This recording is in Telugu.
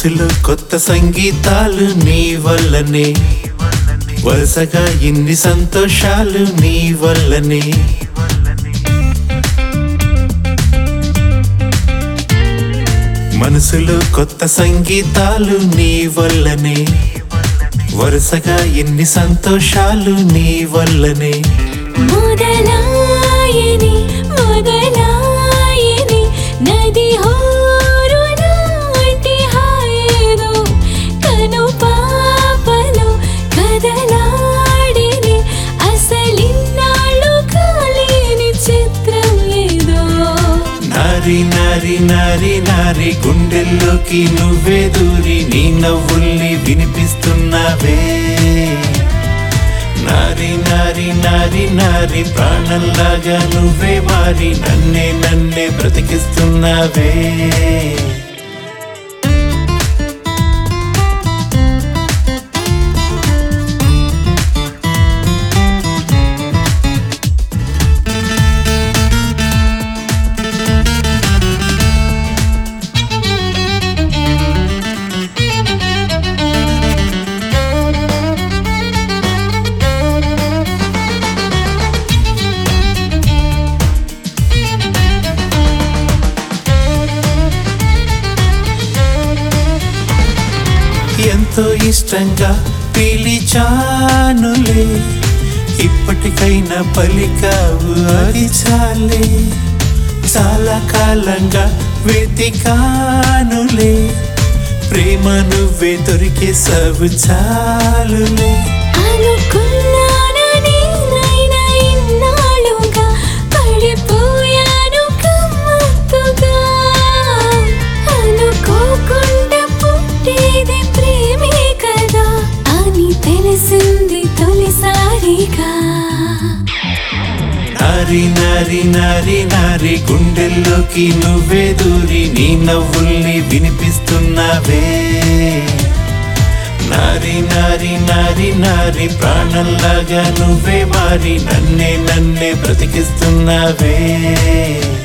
మనసులో కొత్త సంగీతాలు నీ వల్లనే వరుసగా ఇన్ని సంతోషాలు నీ వల్లనే మనసులో కొత్త సంగీతాలు నీ వల్లనే వరుసగా ఎన్ని సంతోషాలు నీ వల్లనే మొదలాయని మొదలాయని నది హోరులాంటి హాయేదో కను పాపలో కదలాడిని అసలిన్నాళ్ళు కాలేని చిత్రం ఏదో నారి నారి నారి నారి గుండెల్లోకి నువ్వే దూరి నీ నవ్వుల్ని వినిపిస్తున్నావే నారి నారి నారి నారి ప్రాణంలాగా నువ్వే మారి నన్నే నన్నే బ్రతికిస్తున్నావే ఎంతో ఇష్టంగా పిలిచానులే ఇప్పటికైనా పలికావు అది చాలే చాలా కాలంగా వెతికానులే ప్రేమ నువ్వే దొరికేసావు చాలులే అనుకున్నానని నైనా ఇన్నాళ్ళుగా పడిపోయాను గమ్మత్తుగా అనుకోకుండా పుట్టేది ప్రేమే కదా అని తెలిసింది తొలిసారిగా నారి నారి నారి నారి గుండెల్లోకి నువ్వే దూరి నీ నవ్వుల్ని వినిపిస్తున్నావే నారి నారి నారి నారి ప్రాణంలాగా నువ్వే మారి నన్నే నన్నే బ్రతికిస్తున్నావే